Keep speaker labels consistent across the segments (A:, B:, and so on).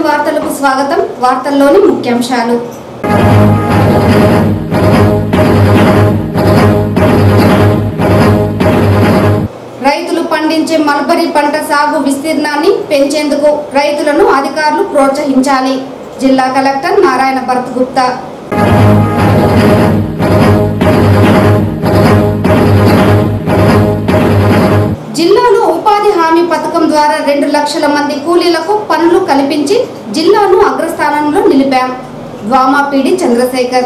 A: వార్తలకు స్వాగతం వార్తల్లోని ముఖ్యాంశాలు రైతులు పండించే మల్బరీ పంట సాగు విస్తీర్ణాన్ని పెంచేందుకు రైతులను అధికారులు ప్రోత్సహించాలి జిల్లా కలెక్టర్ నారాయణ భరత్ గుప్తా జిల్లాలో ఉపాధి హామీ పథకం ద్వారా రెండు లక్షల మంది కూలీలకు పనులు కల్పించి జిల్లాను అగ్రస్థానంలో నిలిపాం ద్వామాపీడి చంద్రశేఖర్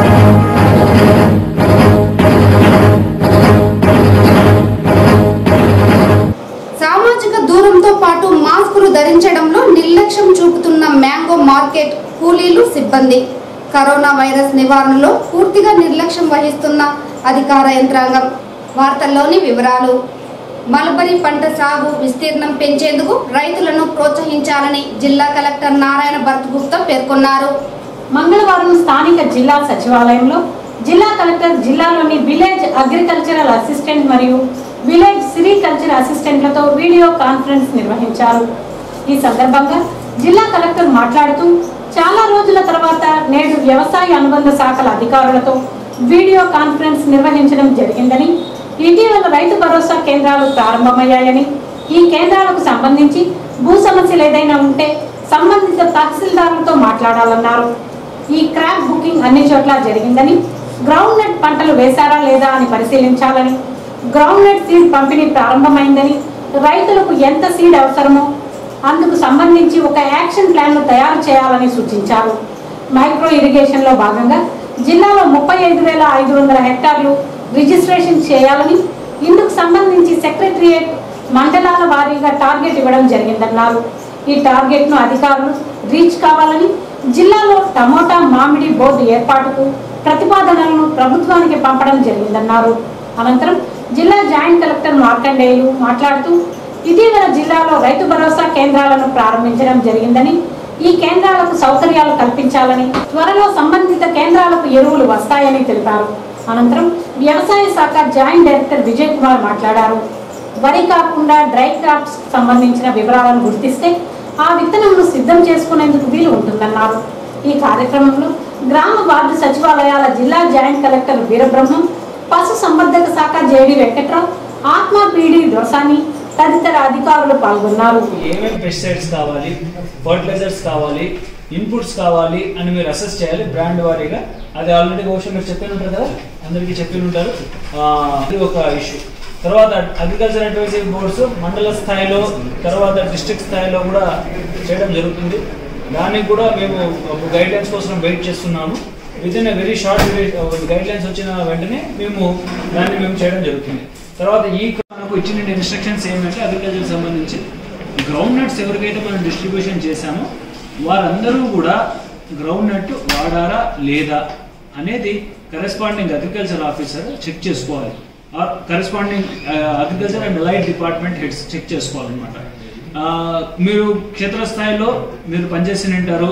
A: సామాజిక దూరంతో పాటు మాస్కులు ధరించడంలో నిర్లక్ష్యం చూపుతున్న మ్యాంగో మార్కెట్ కూలీలు సిబ్బంది కరోనా వైరస్ నివారణలో పూర్తిగా నిర్లక్ష్యం వహిస్తున్న అధికార యంత్రాంగం వార్తల్లోని వివరాలు మల్బరీ పంట సాగు విస్తీర్ణం పెంచేందుకు రైతులను ప్రోత్సహించాలని జిల్లా కలెక్టర్ నారాయణ భరత్ గుప్తా పేర్కొన్నారు
B: మంగళవారం స్థానిక జిల్లా సచివాలయంలో జిల్లా కలెక్టర్ జిల్లాలోని విలేజ్ అగ్రికల్చరల్ అసిస్టెంట్ మరియు విలేజ్ సిరికల్చర్ అసిస్టెంట్లతో వీడియో కాన్ఫరెన్స్ నిర్వహించారు ఈ సందర్భంగా జిల్లా కలెక్టర్ మాట్లాడుతూ చాలా రోజుల తర్వాత నేడు వ్యవసాయ అనుబంధ శాఖల అధికారులతో వీడియో కాన్ఫరెన్స్ నిర్వహించడం జరిగిందని ఇటీవల రైతు భరోసా కేంద్రాలు ప్రారంభమయ్యాయని ఈ కేంద్రాలకు సంబంధించి భూ సమస్యలు ఏదైనా ఉంటే సంబంధిత తహసీల్దారులతో మాట్లాడాలన్నారు ఈ క్రాప్ బుకింగ్ అన్ని చోట్ల జరిగిందని గ్రౌండ్ నట్ పంటలు వేశారా లేదా అని పరిశీలించాలని గ్రౌండ్ నట్ సీడ్ పంపిణీ ప్రారంభమైందని రైతులకు ఎంత సీడ్ అవసరమో అందుకు సంబంధించి ఒక యాక్షన్ ప్లాన్ను తయారు చేయాలని సూచించారు మైక్రో ఇరిగేషన్లో భాగంగా జిల్లాలో ముప్పై ఐదు వేల ఐదు వందల హెక్టార్లు రిజిస్ట్రేషన్ చేయాలని ఇందుకు సంబంధించి సెక్రటరియేట్ మండలాల వారీగా టార్గెట్ ఇవ్వడం జరిగిందన్నారు ఈ టార్గెట్ను అధికారులు రీచ్ కావాలని జిల్లాలో టమోటా మామిడి బోర్డు ఏర్పాటుకు ప్రతిపాదనలను ప్రభుత్వానికి పంపడం జరిగిందన్నారు అనంతరం జిల్లా జాయింట్ కలెక్టర్ మార్కండేయులు మాట్లాడుతూ ఇటీవల జిల్లాలో రైతు భరోసా కేంద్రాలను ప్రారంభించడం జరిగిందని ఈ కేంద్రాలకు సౌకర్యాలు కల్పించాలని త్వరలో సంబంధిత కేంద్రాలకు ఎరువులు వస్తాయని తెలిపారు అనంతరం వ్యవసాయ శాఖ జాయింట్ డైరెక్టర్ విజయ్ కుమార్ మాట్లాడారు వరి కాకుండా డ్రై క్రాప్స్ సంబంధించిన వివరాలను గుర్తిస్తే ఆ విత్తనంను సిద్ధం చేసుకునేందుకు వీలు ఉంటుందన్నారు ఈ కార్యక్రమంలో గ్రామ వార్డు సచివాలయాల జిల్లా జాయింట్ కలెక్టర్ వీరబ్రహ్మం పశు సంవర్ధక శాఖ జేడి వెంకట్రావు ఆత్మ పీడి దొరసాని తదితర అధికారులు పాల్గొన్నారు
C: ఏమేమి పెస్టిసైడ్స్ కావాలి ఫర్టిలైజర్స్ కావాలి ఇన్పుట్స్ కావాలి అని మీరు అసెస్ చేయాలి బ్రాండ్ వారీగా అది ఆల్రెడీ బహుశా మీరు చెప్పి ఉంటారు కదా అందరికీ చెప్పి ఉంటారు ఆ, ఇది ఒక ఇష్యూ తర్వాత అగ్రికల్చర్ అడ్వైజరీ బోర్డ్స్ మండల స్థాయిలో తర్వాత డిస్ట్రిక్ట్ స్థాయిలో కూడా చేయడం జరుగుతుంది దానికి కూడా మేము గైడ్ లైన్స్ కోసం వెయిట్ చేస్తున్నాము with in very short guidelines వచ్చిన వెంటనే మేము దాన్ని మేము చేయడం జరుగుతుంది తర్వాత ఈ మనకు ఇచ్చిన ఇన్స్ట్రక్షన్స్ ఏంటంటే అగ్రికల్చర్ సంబంధించి గ్రౌండ్ నట్స్ ఎవరికైతే మనం డిస్ట్రిబ్యూషన్ చేశామో వారందరూ కూడా గ్రౌండ్ నట్ వాడారా లేదా అనేది కరెస్పాండింగ్ అగ్రికల్చర్ ఆఫీసర్ చెక్ చేసుకోవాలి or corresponding agriculture and line department heads check చేసుకోవాలన్నమాట ఆ, మీరు క్షేత్రస్థాయిలో మీరు పనిచేసి ఉంటారు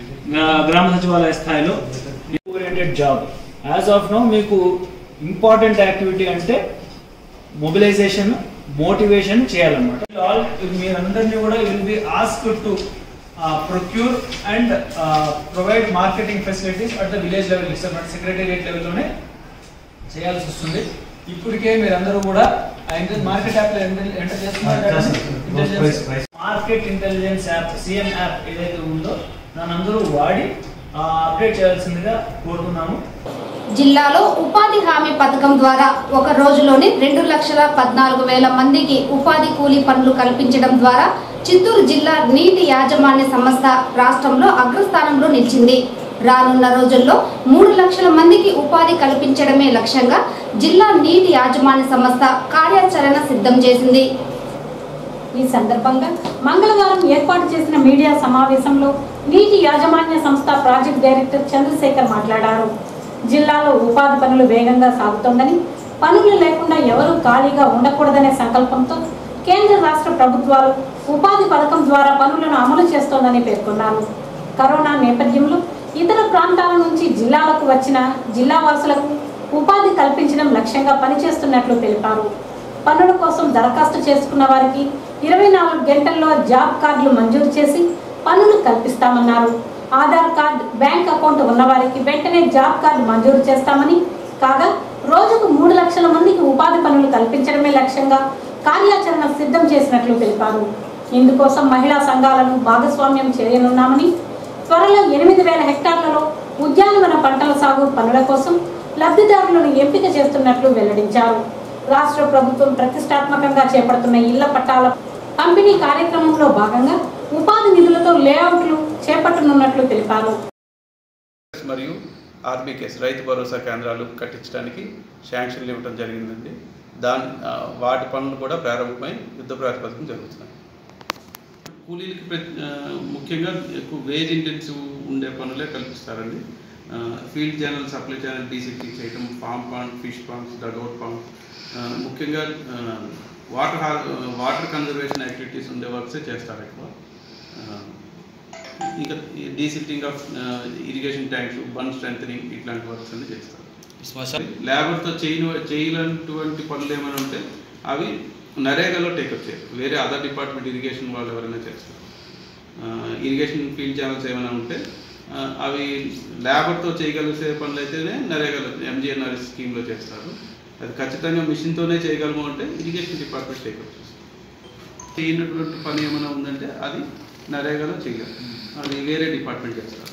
C: గ్రామ సచివాలయ స్థాయిలో oriented job as of now మీకు ఇంపార్టెంట్ యాక్టివిటీ అంటే మొబిలైజేషన్ మోటివేషన్ చేయాలన్నమాట ఆల్ మీరందరినీ కూడా will be ask to procure and provide marketing facilities at the village level ఇస్తాం సెక్రటేరియట్ లెవెల్లోనే చేయాల్సి వస్తుంది ఇప్పటికే మీరందరూ కూడా మార్కెట్ యాప్ ఎంటర్ చేస్తున్నారు market intelligence app CM app ఏదైతే ఉందో దాని అందరూ వాడి అప్డేట్ చేయాల్సిందిగా కోరుతున్నాము
A: జిల్లాలో ఉపాధి హామీ పథకం ద్వారా ఒక రోజులోనే రెండు లక్షల పద్నాలుగు వేల మందికి ఉపాధి కూలీ పనులు కల్పించడం ద్వారా చిత్తూరు జిల్లా నీటి యాజమాన్య సంస్థ రాష్ట్రంలో అగ్రస్థానంలో నిలిచింది రానున్న రోజుల్లో మూడు లక్షల మందికి ఉపాధి కల్పించడమే లక్ష్యంగా జిల్లా నీటి యాజమాన్య సంస్థ కార్యాచరణ సిద్ధం చేసింది
B: ఈ సందర్భంగా మంగళవారం ఏర్పాటు చేసిన మీడియా సమావేశంలో నీటి యాజమాన్య సంస్థ ప్రాజెక్ట్ డైరెక్టర్ చంద్రశేఖర్ మాట్లాడారు జిల్లాలో ఉపాధి పనులు వేగంగా సాగుతోందని పనులు లేకుండా ఎవరూ ఖాళీగా ఉండకూడదనే సంకల్పంతో కేంద్ర రాష్ట్ర ప్రభుత్వాలు ఉపాధి పథకం ద్వారా పనులను అమలు చేస్తోందని పేర్కొన్నారు కరోనా నేపథ్యంలో ఇతర ప్రాంతాల నుంచి జిల్లాలకు వచ్చిన జిల్లా వాసులకు ఉపాధి కల్పించడం లక్ష్యంగా పనిచేస్తున్నట్లు తెలిపారు పనుల కోసం దరఖాస్తు చేసుకున్న వారికి ఇరవై నాలుగు గంటల్లో జాబ్ కార్డులు మంజూరు చేసి పనులు కల్పిస్తామన్నారు ఆధార్ కార్డ్ బ్యాంక్ అకౌంట్ ఉన్నవారికి వెంటనే జాబ్ కార్డు మంజూరు చేస్తామని కాగా రోజుకు మూడు లక్షల మందికి ఉపాధి పనులు కల్పించడమే లక్ష్యంగా కార్యాచరణ సిద్ధం చేసినట్లు తెలిపారు ఇందుకోసం మహిళా సంఘాలను భాగస్వామ్యం చేయనున్నామని త్వరలో ఎనిమిది వేల హెక్టార్లలో ఉద్యానవన పంటల సాగు పనుల కోసం లబ్ధిదారులను ఎంపిక చేస్తున్నట్లు వెల్లడించారు రాష్ట్ర ప్రభుత్వం ప్రతిష్టాత్మకంగా చేపడుతున్న ఇళ్ల పట్టాల పంపిణీ కార్యక్రమంలో భాగంగా ఉపాధి నిధులతో లేఅవుట్లు చేపట్టనున్నట్లు తెలిపారు
D: మరియు ఆర్బీకేస్ రైతు భరోసా కేంద్రాలు కట్టించడానికి శాంక్షన్లు ఇవ్వడం జరిగిందండి దాని ఆ, వాటి పనులు కూడా ప్రారంభమై యుద్ధ ప్రాతిపదికన జరుగుతున్నాయి కూలీలకి ప్ర- ఆ, ముఖ్యంగా ఎక్కువ వేజ్ ఇంటెన్సివ్ ఉండే పనులే కల్పిస్తారండి ఆ, field channel supply channel DCT చేయటం farm pond fish ponds dugout ponds ఆ, ముఖ్యంగా ఆ, వాటర్ హార్ వాటర్ కన్జర్వేషన్ యాక్టివిటీస్ ఉండే వర్క్సే చేస్తారు ఎక్కువ ఆ, ఇంకా desilting of irrigation tanks bund strengthening ఇట్లాంటి వర్క్స్ అన్ని చేస్తారు లేబర్తో చేయని చేయలేనటువంటి పనులు ఏమైనా ఉంటే అవి నరేగాలో టేకప్ చేయాలి వేరే అదర్ డిపార్ట్మెంట్ ఇరిగేషన్ వాళ్ళు ఎవరైనా చేస్తారు ఇరిగేషన్ ఫీల్డ్ ఛానల్స్ ఏమైనా ఉంటే ఆ, అవి లేబర్తో చేయగలిగే పనులు అయితేనే నరేగాలో ఎంజిఎన్ఆర్ స్కీమ్లో చేస్తారు అది ఖచ్చితంగా మిషన్తోనే చేయగలము అంటే ఇరిగేషన్ డిపార్ట్మెంట్ టేకప్ చేస్తారు చేయనటువంటి పని ఏమైనా ఉందంటే అది నరేగాలో చేయగలరు అది వేరే డిపార్ట్మెంట్ చేస్తారు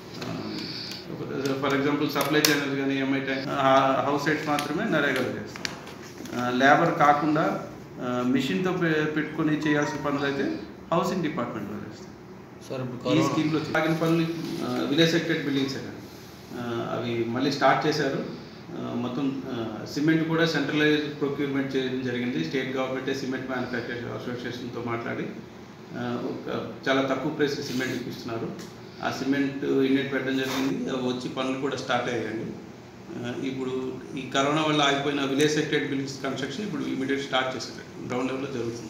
D: ఫర్ ఎగ్జాంపుల్ సప్లై ఛానల్స్ కానీ ఎంఐ ట్యాంక్ హౌస్ సైడ్స్ మాత్రమే నరేగాలో చేస్తాం లేబర్ కాకుండా మిషన్తో పెట్టుకొని చేయాల్సిన పనులు అయితే హౌసింగ్ డిపార్ట్మెంట్లో చేస్తాం
E: సార్ ఇప్పుడు
D: ఈ
E: కరోనా
D: స్కీమ్లో ఆగిన పనులు విలేజ్ సెక్టెడ్ బిల్డింగ్స్ అవి మళ్ళీ స్టార్ట్ చేశారు ఆ, మొత్తం సిమెంట్ కూడా సెంట్రలైజ్ ప్రొక్యూర్మెంట్ చేయడం జరిగింది స్టేట్ గవర్నమెంట్ సిమెంట్ మ్యానుఫ్యాక్చర్ అసోసియేషన్తో మాట్లాడి ఆ, ఒక చాలా తక్కువ ప్రైస్ సిమెంట్ ఇప్పిస్తున్నారు ఆ సిమెంట్ యూనిట్ పెట్టడం జరిగింది అవి వచ్చి పనులు కూడా స్టార్ట్ అయ్యాయండి ఆ, ఇప్పుడు ఈ కరోనా వల్ల ఆగిపోయిన విలేజ్ సెక్టెడ్ బిల్డింగ్స్ కన్స్ట్రక్షన్ ఇప్పుడు ఇమీడియట్ స్టార్ట్ చేశారు గ్రౌండ్ లెవెల్లో జరుగుతుంది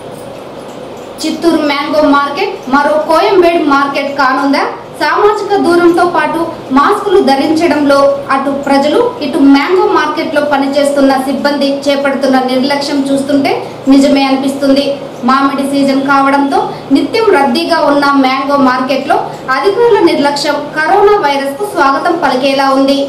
A: చిత్తూరు మ్యాంగో మార్కెట్ మరో కోయంబేడ్ మార్కెట్ కానుందా సామాజిక దూరంతో పాటు మాస్కులు ధరించడంలో అటు ప్రజలు ఇటు మ్యాంగో మార్కెట్లో పనిచేస్తున్న సిబ్బంది చేపడుతున్న నిర్లక్ష్యం చూస్తుంటే నిజమే అనిపిస్తుంది మామిడి సీజన్ కావడంతో నిత్యం రద్దీగా ఉన్న మ్యాంగో మార్కెట్లో అధికారుల నిర్లక్ష్యం కరోనా వైరస్ కు స్వాగతం పలికేలా ఉంది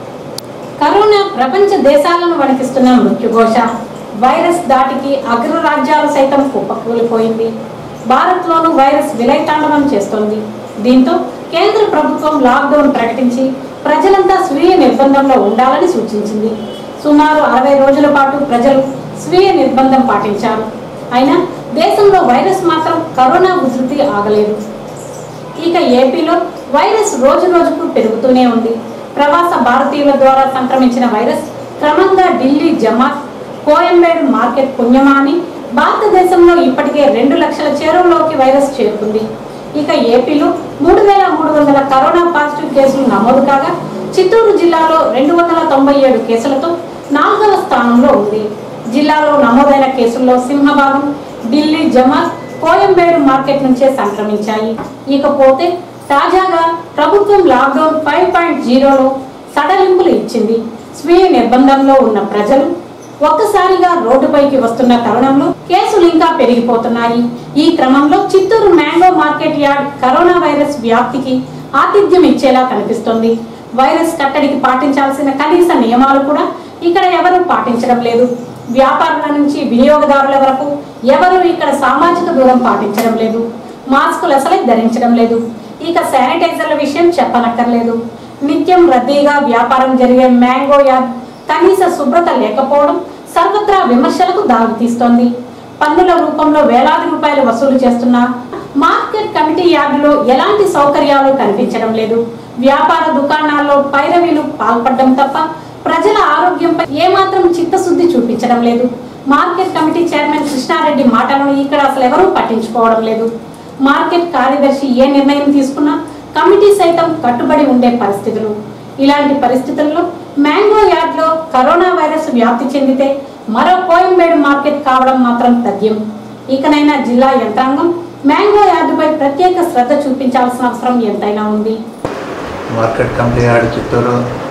B: కరోనా ప్రపంచ దేశాలను వణికిస్తున్న మృత్యుఘోష వైరస్ దాటికి అగ్రరాజ్యాలు సైతం కుప్పకూలిపోయింది భారత్లోనూ వైరస్ విలయతాండవం చేస్తోంది దీంతో కేంద్ర ప్రభుత్వం లాక్డౌన్ ప్రకటించి ప్రజలంతా స్వీయ నిర్బంధంలో ఉండాలని సూచించింది సుమారు అరవై రోజుల పాటు ప్రజలు స్వీయ నిర్బంధం పాటించారు అయినా దేశంలో వైరస్ మాత్రం కరోనా ఉధృతి ఆగలేదు ఇక ఏపీలో వైరస్ రోజు రోజుకు పెరుగుతూనే ఉంది ప్రవాస భారతీయుల ద్వారా సంక్రమించిన వైరస్ క్రమంగా ఢిల్లీ జమాత్ కోయంబేడు మార్కెట్ పుణ్యమా అని భారతదేశంలో ఇప్పటికే రెండు లక్షల చేరువలోకి వైరస్ చేరుకుంది ఇక ఏపీలో మూడు వేల మూడు వందల కరోనా పాజిటివ్ కేసులు నమోదు కాగా చిత్తూరు జిల్లాలో రెండు వందల తొంభై ఏడు కేసులతో నాలుగవ స్థానంలో ఉంది జిల్లాలో నమోదైన కేసుల్లో సింహభాగం ఢిల్లీ జమాత్ కోయంబేడు మార్కెట్ నుంచే సంక్రమించాయి ఇకపోతే తాజాగా ప్రభుత్వం లాక్డౌన్ ఫైవ్ పాయింట్ జీరోలో సడలింపులు ఇచ్చింది స్వీయ నిర్బంధంలో ఉన్న ప్రజలు ఒక్కసారిగా రోడ్డుపైకి వస్తున్న తరుణంలో కేసులు ఇంకా పెరిగిపోతున్నాయి ఈ క్రమంలో Chittoor mango market yard corona virus వ్యాప్తికి ఆతిథ్యం ఇచ్చేలా కనిపిస్తోంది వైరస్ కట్టడికి పాటించాల్సిన కనీస నియమాలు కూడా ఇక్కడ ఎవరూ పాటించడం లేదు వ్యాపారుల నుంచి వినియోగదారుల వరకు ఎవరు ఇక్కడ సామాజిక దూరం పాటించడం లేదు మాస్కులు అసలే ధరించడం లేదు ఇక శానిటైజర్ల విషయం చెప్పనక్కర్లేదు నిత్యం రద్దీగా వ్యాపారం జరిగే మ్యాంగో యార్డ్ కనీస శుభ్రత లేకపోవడం సర్వత్రా విమర్శలకు దారితీస్తోంది పన్నుల రూపంలో వేలాది రూపాయలు వసూలు చేస్తున్న మార్కెట్ కమిటీ యార్డులో ఎలాంటి సౌకర్యాలు కనిపించడం లేదు వ్యాపార దుకాణాల్లో పైరవీలు పాల్పడడం తప్ప ప్రజల ఆరోగ్యంపై ఏమాత్రం చిత్తశుద్ధి చూపించడం లేదు మార్కెట్ కమిటీ చైర్మన్ కృష్ణారెడ్డి మాటలను ఇక్కడ అసలు ఎవరూ పట్టించుకోవడం లేదు మార్కెట్ కార్యదర్శి ఏ నిర్ణయం తీసుకున్నా కమిటీ సైతం కట్టుబడి ఉండే పరిస్థితులు ఇలాంటి పరిస్థితుల్లో మ్యాంగో యార్డ్లో కరోనా వైరస్ వ్యాప్తి చెందితే మరో కోయంబేడు మార్కెట్ కావడం మాత్రం తథ్యం ఇకనైనా జిల్లా యంత్రాంగం మ్యాంగో యార్డుపై ప్రత్యేక శ్రద్ధ చూపించాల్సిన అవసరం ఎంతైనా ఉంది
F: మార్కెట్ కమిటీ ఆడి చిత్తూరు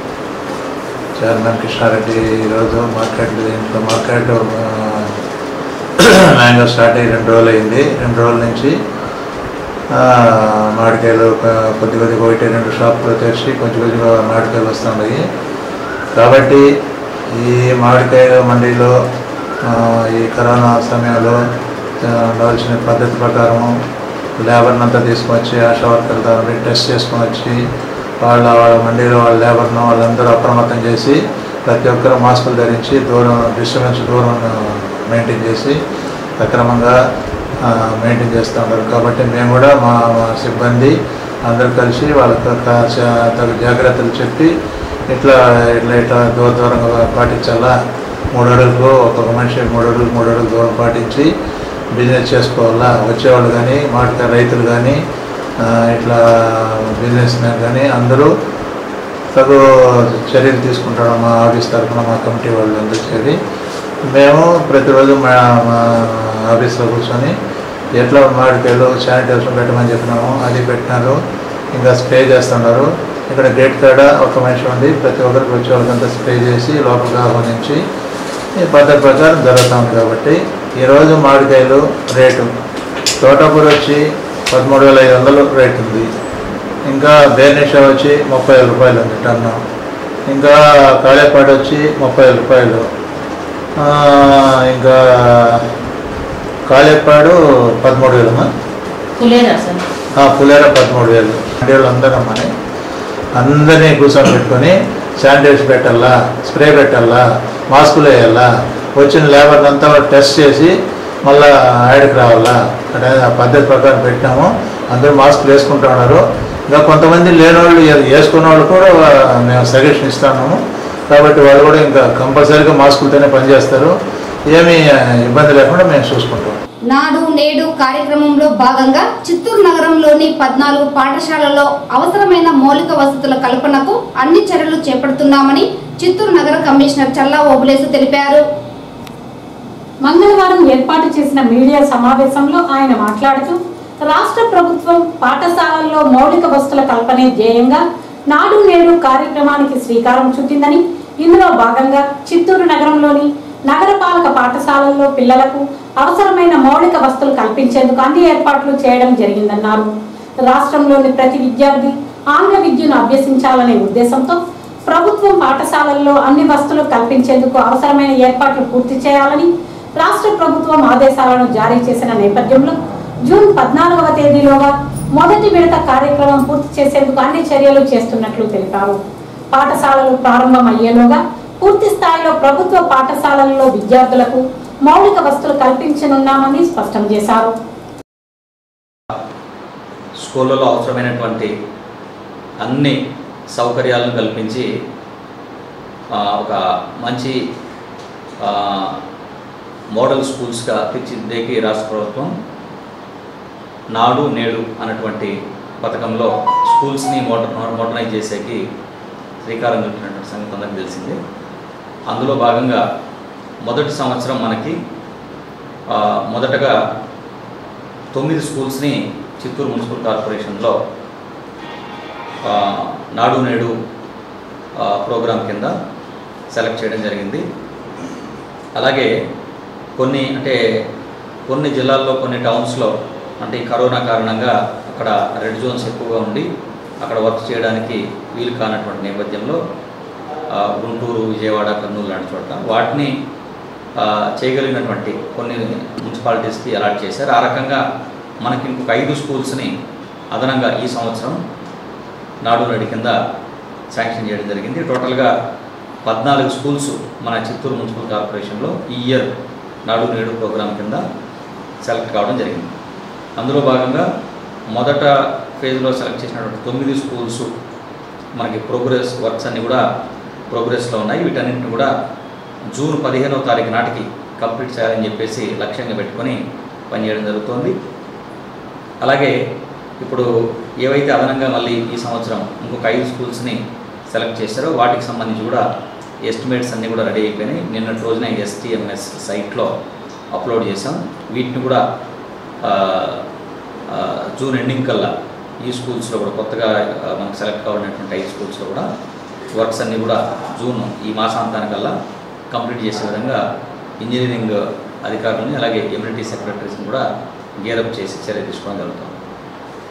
F: చైర్మన్ కృష్ణారెడ్డి ఈరోజు మార్కెట్ ఇంట్లో మార్కెట్ ఆ, మ్యాంగో స్టార్ట్ అయ్యి రెండు రోజులు అయింది రెండు రోజుల నుంచి ఆ, మామిడికాయలు కొ- కొద్ది కొద్దిగా ఒకటి రెండు షాపులు తెరిచి కొంచెం కొంచెంగా మామిడికాయలు వస్తున్నాయి కాబట్టి ఈ మామిడికాయ మండీలో ఆ, ఈ కరోనా సమయంలో ఆ, ఉండాల్సిన పద్ధతి ప్రకారం లేబర్ని అంతా తీసుకొచ్చి ఆశా వర్కర్ ద్వారా టెస్ట్ చేసుకొని వచ్చి వాళ్ళ వాళ్ళ మండీలో వాళ్ళ లేబర్ను వాళ్ళందరూ అప్రమత్తం చేసి ప్రతి ఒక్కరు మాస్కులు ధరించి దూరం డిస్టర్బెన్స్ దూరం మెయింటైన్ చేసి సక్రమంగా మెయింటైన్ చేస్తూ ఉంటారు కాబట్టి మేము కూడా మా మా సిబ్బంది అందరూ కలిసి వాళ్ళకి ఒక చ- తగు జాగ్రత్తలు చెప్పి ఇట్లా ఇట్లా ఇట్లా దూర దూరంగా పాటించాలా మూడు అడుగులు ఒక్కొక్క మనిషి మూడు అడుగులు మూడు అడుగులు దూరం పాటించి బిజినెస్ చేసుకోవాలా వచ్చేవాళ్ళు కానీ మాటక రైతులు కానీ ఇట్లా బిజినెస్ మ్యాన్ కానీ అందరూ తగు చర్యలు తీసుకుంటాడు మా ఆఫీస్ తరఫున మా కమిటీ వాళ్ళు అందరూ చేరి మేము ప్రతిరోజు మా మా ఆఫీస్లో కూర్చొని ఎట్లా మామిడికాయలు శానిటైజర్ పెట్టమని చెప్పినాము అది పెట్టినారు ఇంకా స్ప్రే చేస్తున్నారు ఇక్కడ గేట్ కాడ ఒక మనిషి ఉంది ప్రతి ఒక్కరికి వచ్చే వాళ్ళకంతా స్ప్రే చేసి లోపలికి ఆహ్వానించి ఈ పద్ధతి ప్రకారం జరుగుతుంది కాబట్టి ఈరోజు మామిడికాయలు రేటు తోటకూర వచ్చి పదమూడు వేల ఐదు వందలు రేట్ ఉంది ఇంకా బేర్నిషా వచ్చి ముప్పై ఐదు రూపాయలు ఉంది టన్ను ఇంకా కాళేపాడు వచ్చి ముప్పై ఐదు రూపాయలు ఆ, ఇంకా కాళేపాడు పదమూడు వేలమ్మా
B: పులేరా సార్
F: ఆ, పులేర పదమూడు వేలు అంటే అందరం అని అందరినీ కూర్చొని పెట్టుకొని శానిటైజర్ పెట్టాలా స్ప్రే పెట్టాలా మాస్కులు వేయాలా వచ్చిన లేబర్ అంతా టెస్ట్ చేసి మళ్ళా యాడ్కి రావాలా అంటే ఆ పద్ధతి ప్రకారం పెట్టినాము అందరూ మాస్కులు వేసుకుంటూ ఉన్నారు ఇంకా కొంతమంది లేని వాళ్ళు వేసుకున్న వాళ్ళు కూడా మేము సజెషన్ ఇస్తున్నాము కాబట్టి వాళ్ళు కూడా ఇంకా కంపల్సరీగా మాస్కులతోనే పనిచేస్తారు ఏమీ ఇబ్బంది లేకుండా మేము చూసుకుంటాం
A: నాడు నేడు కార్యక్రమంలో భాగంగా చిత్తూరు నగరంలోని పద్నాలుగు పాఠశాలల్లో అవసరమైన మౌలిక వసతుల కల్పనకు అన్ని చర్యలు చేపడుతున్నామని చిత్తూరు నగర కమిషనర్ చల్లా ఓబులేసు తెలిపారు
B: మంగళవారం ఏర్పాటు చేసిన మీడియా సమావేశంలో ఆయన మాట్లాడుతూ రాష్ట్ర ప్రభుత్వం పాఠశాలల్లో మౌలిక వస్తుల కల్పనే ధ్యేయంగా నాడు నేడు కార్యక్రమానికి శ్రీకారం చుట్టిందని ఇందులో భాగంగా చిత్తూరు నగరంలోని నగరపాలక పాఠశాలల్లో పిల్లలకు అవసరమైన మౌలిక వస్తువులు కల్పించేందుకు అన్ని ఏర్పాట్లు చేయడం జరిగిందన్నారు రాష్ట్రంలోని ప్రతి విద్యార్థి ఆంగ్ల విద్యను అభ్యసించాలనే ఉద్దేశంతో ప్రభుత్వం పాఠశాలల్లో అన్ని వస్తువులు కల్పించేందుకు అవసరమైన ఏర్పాట్లు పూర్తి చేయాలని రాష్ట్ర ప్రభుత్వం ఆదేశాలను జారీ చేసిన నేపథ్యంలో జూన్ పద్నాలుగవ తేదీలోగా మొదటి విడత కార్యక్రమం పూర్తి చేసేందుకు అన్ని చర్యలు చేస్తున్నట్లు తెలిపారు పాఠశాలలు ప్రారంభం అయ్యేలోగా పూర్తి స్థాయిలో ప్రభుత్వ పాఠశాలల్లో విద్యార్థులకు మౌలిక వస్తువులు కల్పించనున్నామని స్పష్టం చేశారు
E: స్కూళ్ళలో అవసరమైనటువంటి అన్ని సౌకర్యాలను కల్పించి ఆ, ఒక మంచి ఆ, మోడల్ స్కూల్స్గా తీర్చిదిద్దేకి రాష్ట్ర ప్రభుత్వం నాడు నేడు అన్నటువంటి పథకంలో స్కూల్స్ని మోడర్ మోడర్నైజ్ చేసేకి శ్రీకారం చుట్టినటువంటి సంగతి అందరికీ తెలిసిందే అందులో భాగంగా మొదటి సంవత్సరం మనకి ఆ, మొదటగా తొమ్మిది స్కూల్స్ని చిత్తూరు మున్సిపల్ కార్పొరేషన్లో ఆ, నాడు నేడు ఆ, ప్రోగ్రాం కింద సెలెక్ట్ చేయడం జరిగింది అలాగే కొన్ని అంటే కొన్ని జిల్లాల్లో కొన్ని టౌన్స్లో అంటే ఈ కరోనా కారణంగా అక్కడ రెడ్ జోన్స్ ఎక్కువగా ఉండి అక్కడ వర్క్ చేయడానికి వీలు కానటువంటి నేపథ్యంలో ఆ, గుంటూరు విజయవాడ కర్నూలు లాంటి చోట్ల వాటిని ఆ, చేయగలిగినటువంటి కొన్ని మున్సిపాలిటీస్కి అలాట్ చేశారు ఆ రకంగా మనకి ఇంకొక ఐదు స్కూల్స్ని అదనంగా ఈ సంవత్సరం నాడు నేడు కింద శాంక్షన్ చేయడం జరిగింది టోటల్గా పద్నాలుగు స్కూల్స్ మన చిత్తూరు మున్సిపల్ కార్పొరేషన్లో ఈ ఇయర్ నాడు నేడు ప్రోగ్రాం కింద సెలెక్ట్ కావడం జరిగింది అందులో భాగంగా మొదట ఫేజ్లో సెలెక్ట్ చేసినటువంటి తొమ్మిది స్కూల్స్ మనకి ప్రోగ్రెస్ వర్క్స్ అన్నీ కూడా ప్రోగ్రెస్లో ఉన్నాయి వీటన్నింటిని కూడా జూన్ పదిహేనవ తారీఖు నాటికి కంప్లీట్ చేయాలని చెప్పేసి లక్ష్యంగా పెట్టుకొని పనిచేయడం జరుగుతోంది అలాగే ఇప్పుడు ఏవైతే అదనంగా మళ్ళీ ఈ సంవత్సరం ఇంకొక ఐదు స్కూల్స్ని సెలెక్ట్ చేశారో వాటికి సంబంధించి కూడా ఎస్టిమేట్స్ అన్నీ కూడా రెడీ అయిపోయినాయి నిన్నటి రోజున ఎస్టీఎంఎస్ సైట్లో అప్లోడ్ చేసాం వీటిని కూడా ఆ, ఆ, జూన్ ఎండింగ్ కల్లా ఈ స్కూల్స్లో కూడా కొత్తగా ఆ, మనకు సెలెక్ట్ కావాలనేటువంటి ఐదు స్కూల్స్లో కూడా వర్క్స్ అన్నీ కూడా జూన్ ఈ మాసాంతానికల్లా కంప్లీట్ చేసే విధంగా ఇంజనీరింగ్ అధికారులని అలాగే ఎమ్యూనిటీ సెక్రటరీస్ని కూడా గేరప్ చేసి చర్య తీసుకోవడం జరుగుతుంది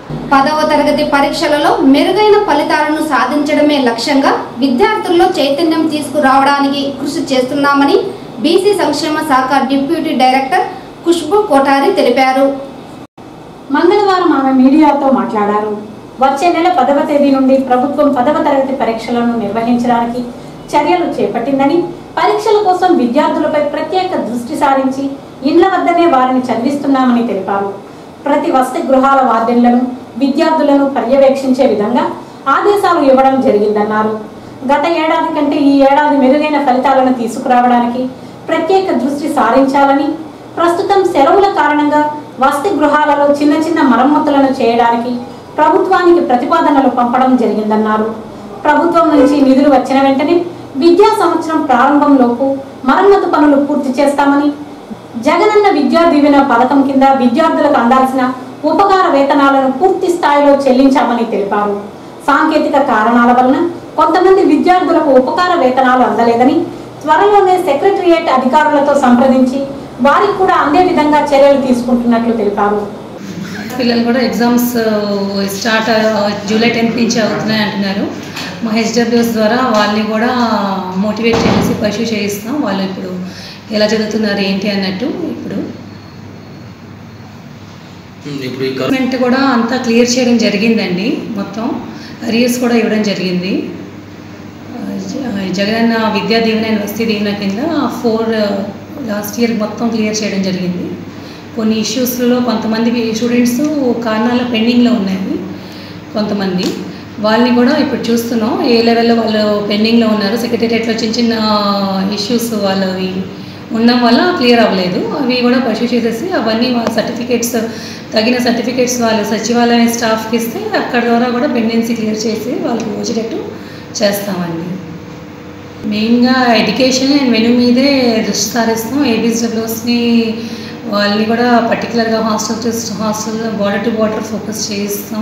A: పదవ తరగతి పరీక్షలలో మెరుగైన ఫలితాలను సాధించడమే లక్ష్యంగా విద్యార్థుల్లో చైతన్యం తీసుకురావడానికి కృషి చేస్తున్నామని బీసీ సంక్షేమ శాఖ డిప్యూటీ డైరెక్టర్ ఖుష్బు కోఠారి తెలిపారు
B: మంగళవారం ఆమె మీడియాతో మాట్లాడారు వచ్చే నెల పదవ తేదీ నుండి ప్రభుత్వం పదవ తరగతి పరీక్షలను నిర్వహించడానికి చర్యలు చేపట్టిందని పరీక్షల కోసం విద్యార్థులపై ప్రత్యేక దృష్టి సారించి ఇండ్ల వద్దనే వారిని చదివిస్తున్నామని తెలిపారు ప్రతి వసతి గృహాల వార్డెన్లను విద్యార్థులను పర్యవేక్షించే విధంగా ఆదేశాలు ఇవ్వడం జరిగిందన్నారు గత ఏడాది కంటే ఈ ఏడాది మెరుగైన ఫలితాలను తీసుకురావడానికి ప్రత్యేక దృష్టి సారించాలని ప్రస్తుతం సెలవుల కారణంగా వసతి గృహాలలో చిన్న చిన్న మరమ్మతులను చేయడానికి ప్రభుత్వానికి ప్రతిపాదనలు పంపడం జరిగిందన్నారు ప్రభుత్వం నుంచి నిధులు వచ్చిన వెంటనే విద్యా సంవత్సరం ప్రారంభంలోపు మరమ్మతు పనులు పూర్తి చేస్తామని జగనన్న విద్యా దీవెన పథకం కింద విద్యార్థులకు అందాల్సిన ఉపకార వేతనాలను పూర్తి స్థాయిలో చెల్లించామని తెలిపారు సాంకేతిక కారణాల వలన కొంతమంది విద్యార్థులకు ఉపకార వేతనాలు అందలేదని త్వరలోనే సెక్రటరియేట్ అధికారులతో సంప్రదించి వారికి కూడా అందే విధంగా చర్యలు తీసుకుంటున్నట్లు తెలిపారు
G: పిల్లలు కూడా ఎగ్జామ్స్ స్టార్ట్ జూలై టెన్త్ నుంచి అవుతున్నాయి అంటున్నారు మా హెచ్డబ్ల్యూఎస్ ద్వారా వాళ్ళని కూడా మోటివేట్ చేసి పర్సూ చేయిస్తాం వాళ్ళు ఇప్పుడు ఎలా చదువుతున్నారు ఏంటి అన్నట్టు ఇప్పుడు
E: ఇప్పుడు ఈ కరోనా
G: గవర్నమెంట్ కూడా అంతా క్లియర్ చేయడం జరిగిందండి మొత్తం అరియర్స్ కూడా ఇవ్వడం జరిగింది ఆ, జ- జగనన్న విద్యా దీవెన అండ్ వస్తీ దీవెన కింద ఫోర్ లాస్ట్ ఇయర్ మొత్తం క్లియర్ చేయడం జరిగింది కొన్ని ఇష్యూస్లలో కొంతమంది స్టూడెంట్స్ కారణాల పెండింగ్లో ఉన్నాయి కొంతమంది వాళ్ళని కూడా ఇప్పుడు చూస్తున్నాం ఏ లెవెల్లో వాళ్ళు పెండింగ్లో ఉన్నారు సెక్రటేరియట్లో చిన్న చిన్న ఇష్యూస్ వాళ్ళవి ఉండడం వల్ల క్లియర్ అవ్వలేదు అవి కూడా పర్సూ చేసేసి అవన్నీ వాళ్ళ సర్టిఫికేట్స్ తగిన సర్టిఫికేట్స్ వాళ్ళు సచివాలయం స్టాఫ్కి ఇస్తే అక్కడ ద్వారా కూడా పెండెన్సీ క్లియర్ చేసి వాళ్ళకి వచ్చేటట్టు చేస్తామండి మెయిన్గా ఎడ్యుకేషన్ అండ్ మెను మీదే దృష్టి సారిస్తాం ఏబీఎస్డబ్ల్యూస్ని వాళ్ళని కూడా పర్టికులర్గా hostel to hostel border to border focus చేయిస్తాం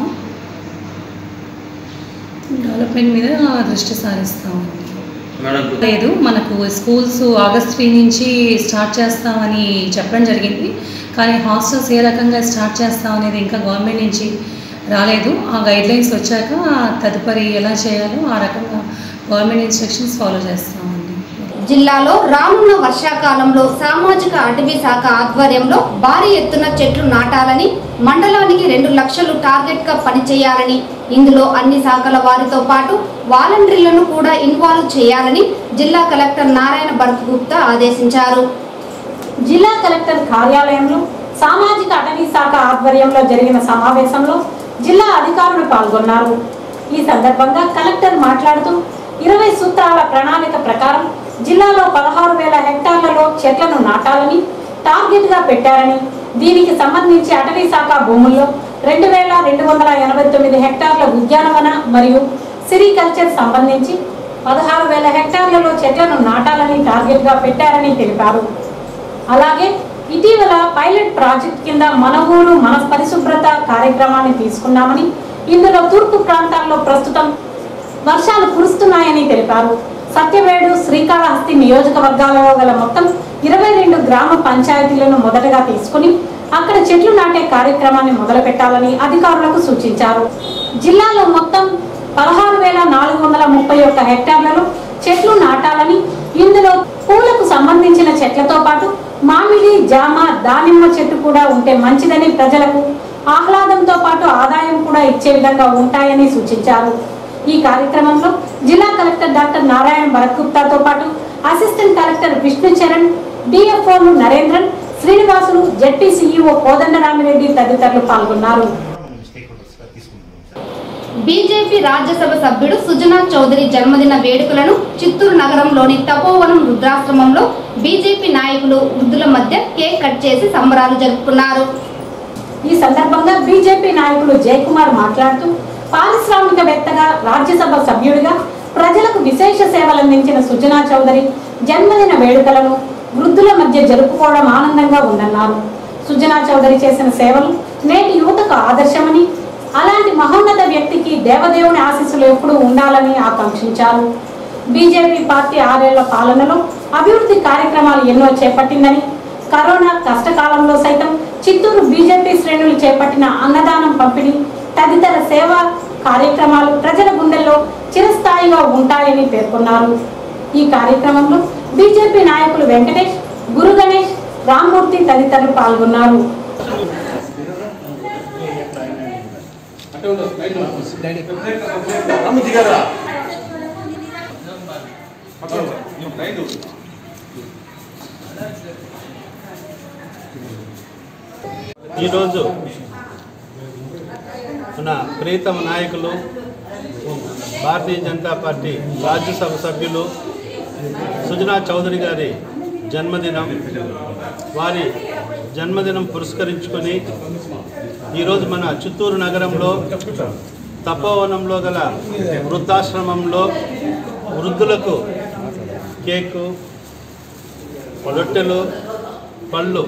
G: డెవలప్మెంట్ మీద దృష్టి సారిస్తామండి
E: మేడం ఇప్పుడు
G: లేదు మనకు స్కూల్స్ ఆగస్ట్ త్రీ నుంచి స్టార్ట్ చేస్తామని చెప్పడం జరిగింది కానీ హాస్టల్స్ ఏ రకంగా స్టార్ట్ చేస్తాం అనేది ఇంకా గవర్నమెంట్ నుంచి రాలేదు ఆ గైడ్లైన్స్ వచ్చాక తదుపరి ఎలా చేయాలో ఆ రకంగా గవర్నమెంట్ ఇన్స్ట్రక్షన్స్ ఫాలో చేస్తామండి
A: జిల్లాలో రానున్న వర్షాకాలంలో సామాజిక అటవీ శాఖ ఆధ్వర్యంలో భారీ ఎత్తున చెట్లు నాటాలని మండలానికి రెండు లక్షలు టార్గెట్ గా పనిచేయాలని ఇందులో అన్ని శాఖల వారితో పాటు వాలంటీర్లను కూడా ఇన్వాల్వ్ చేయాలని జిల్లా కలెక్టర్ నారాయణ భరత్ గుప్తా ఆదేశించారు
B: జిల్లా కలెక్టర్ కార్యాలయంలో సామాజిక అటవీ శాఖ ఆధ్వర్యంలో జరిగిన సమావేశంలో జిల్లా అధికారులు పాల్గొన్నారు ఈ సందర్భంగా కలెక్టర్ మాట్లాడుతూ ఇరవై సూత్రాల ప్రణాళిక ప్రకారం జిల్లాలో పదహారు వేల హెక్టార్లలో చెట్లను నాటాలని టార్గెట్ గా పెట్టారని దీనికి సంబంధించి అటవీ శాఖ భూముల్లో రెండు వేల రెండు వందల ఎనభై తొమ్మిది హెక్టార్ల ఉద్యానవన మరియు సిరికల్చర్ సంబంధించి పదహారు వేల హెక్టార్లలో చెట్లను నాటాలని టార్గెట్ గా పెట్టారని తెలిపారు అలాగే ఇటీవల పైలట్ ప్రాజెక్ట్ కింద మన ఊరు మన పరిశుభ్రత కార్యక్రమాన్ని తీసుకున్నామని ఇందులో తూర్పు ప్రాంతాల్లో ప్రస్తుతం వర్షాలు కురుస్తున్నాయని తెలిపారు సత్యవేడు శ్రీకాళహస్తి నియోజకవర్గాలలో గల మొత్తం ఇరవై రెండు గ్రామ పంచాయతీలను మొదటగా తీసుకుని అక్కడ చెట్లు నాటే కార్యక్రమాన్ని మొదలుపెట్టాలని అధికారులకు సూచించారు జిల్లాలో మొత్తం పదహారు వేల నాలుగు వందల ముప్పై ఒక్క హెక్టార్లలో చెట్లు నాటాలని ఇందులో పూలకు సంబంధించిన చెట్లతో పాటు మామిడి జామ దానిమ్మ చెట్టు కూడా ఉంటే మంచిదని ప్రజలకు ఆహ్లాదంతో పాటు ఆదాయం కూడా ఇచ్చే విధంగా ఉంటాయని సూచించారు ఈ కార్యక్రమంలో జిల్లా కలెక్టర్ డాక్టర్ నారాయణ భరత్ గుప్తాతో పాటు అసిస్టెంట్ కలెక్టర్ విష్ణు చరణ్ డిఎఫ్ఓలు నరేంద్రన్ శ్రీనివాసులు జెడ్పీ సీఈఓ కోదండరామిరెడ్డి తదితరులు పాల్గొన్నారు
A: బీజేపీ రాజ్యసభ సభ్యుడు సుజనా చౌదరి జన్మదిన వేడుకలను చిత్తూరు నగరంలోని తపోవనం రుద్రాశ్రమంలో బీజేపీ నాయకులు వృద్ధుల మధ్య కేక్ కట్ చేసి సంబరాలు జరుపుకున్నారు
B: ఈ సందర్భంగా బీజేపీ నాయకులు జయకుమార్ మాట్లాడుతూ పారిశ్రామికవేత్తగా రాజ్యసభ సభ్యుడిగా ప్రజలకు విశేష సేవలందించిన సుజనా చౌదరి జన్మదిన వేడుకలను వృద్ధుల మధ్య జరుపుకోవడం ఆనందంగా ఉందన్నారు సుజనా చౌదరి చేసిన సేవలు నేటి యువతకు ఆదర్శమని అలాంటి మహోన్నత వ్యక్తికి దేవదేవుని ఆశీస్సులు ఎప్పుడూ ఉండాలని ఆకాంక్షించారు బీజేపీ పార్టీ ఆరేళ్ల పాలనలో అభివృద్ధి కార్యక్రమాలు ఎన్నో చేపట్టిందని కరోనా కష్టకాలంలో సైతం చిత్తూరు బీజేపీ శ్రేణులు చేపట్టిన అన్నదానం పంపిణీ తదితర సేవా కార్యక్రమాలు ప్రజల గుండెల్లో చిరస్థాయిగా ఉంటాయని పేర్కొన్నారు ఈ కార్యక్రమంలో బీజేపీ నాయకులు వెంకటేష్ గురు గణేష్ రామ్మూర్తి తదితరులు పాల్గొన్నారు
H: ఈరోజు మన ప్రీతమ నాయకులు భారతీయ జనతా పార్టీ రాజ్యసభ సభ్యులు సుజనా చౌదరి గారి జన్మదినం వారి జన్మదినం పురస్కరించుకొని ఈరోజు మన చిత్తూరు నగరంలో తపోవనంలో గల వృద్ధాశ్రమంలో వృద్ధులకు కేకు రొట్టెలు పళ్ళు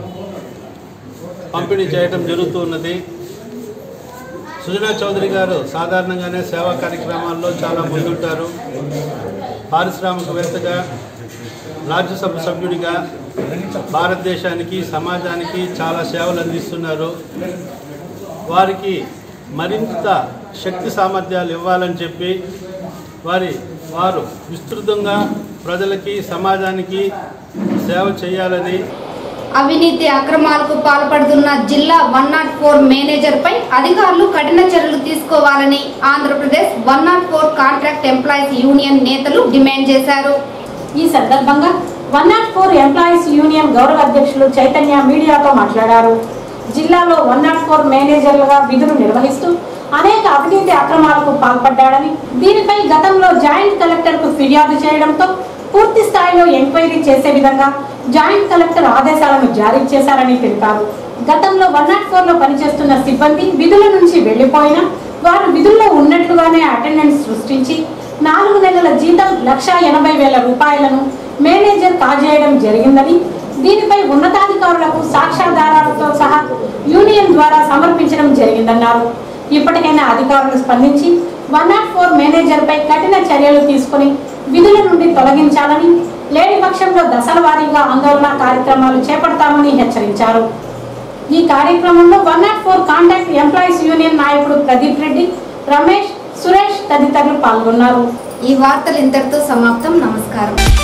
H: పంపిణీ చేయడం జరుగుతూ ఉన్నది సుజనా చౌదరి గారు సాధారణంగానే సేవా కార్యక్రమాల్లో చాలా ముందుంటారు పారిశ్రామికవేత్తగా రాజ్యసభ సభ్యుడిగా భారతదేశానికి సమాజానికి చాలా సేవలు అందిస్తున్నారు వారికి మరింత శక్తి సామర్థ్యాలు ఇవ్వాలని చెప్పి వారి వారు విస్తృతంగా ప్రజలకి సమాజానికి సేవ చేయాలని
A: అవినీతి అక్రమాలకు పాల్పడుతున్న జిల్లా వన్ నాట్ ఫోర్ మేనేజర్ పై అధికారులు కఠిన చర్యలు తీసుకోవాలని Andhra Pradesh one nought four contract employees union నేతలు డిమాండ్ చేశారు
B: ఈ సందర్భంగా one nought four employees union గౌరవ అధ్యక్షులు చైతన్య మీడియాతో మాట్లాడారు జిల్లాలో వన్ నాట్ ఫోర్ మేనేజర్లుగా విధులు నిర్వహిస్తూ అనేక అవినీతి అక్రమాలకు పాల్పడ్డాడని దీనిపై గతంలో జాయింట్ కలెక్టర్ కు ఫిర్యాదు చేయడంతో పూర్తి స్థాయిలో ఎంక్వైరీ చేసే విధంగా జాయింట్ కలెక్టర్ ఆదేశాలను జారీ చేశారని తెలిపారు గతంలో వన్ నాట్ ఫోర్ లో పనిచేస్తున్న సిబ్బంది విధుల నుంచి వెళ్లిపోయినా వారు విధుల్లో ఉన్నట్లుగానే అటెండెన్స్ సృష్టించి నాలుగు నెలల జీతం లక్ష ఎనభై వేల రూపాయలను మేనేజర్ కాజేయడం జరిగిందని దీనిపై ఉన్నతాధికారులకు సాక్ష్యాధారాలతో సహా యూనియన్ ద్వారా సమర్పించడం జరిగిందన్నారు ఇప్పటికైనా అధికారులు స్పందించి వన్ నాట్ ఫోర్ మేనేజర్పై కఠిన చర్యలు తీసుకుని విధుల నుండి తొలగించాలని లేని పక్షంలో దశల వారీగా ఆందోళన కార్యక్రమాలు చేపడతామని హెచ్చరించారు ఈ కార్యక్రమంలో one nought four contact employees union నాయకుడు ప్రదీప్ రెడ్డి రమేష్ సురేష్ తదితరులు పాల్గొన్నారు
A: ఈ వార్తలు ఇంతటితో సమాప్తం నమస్కారం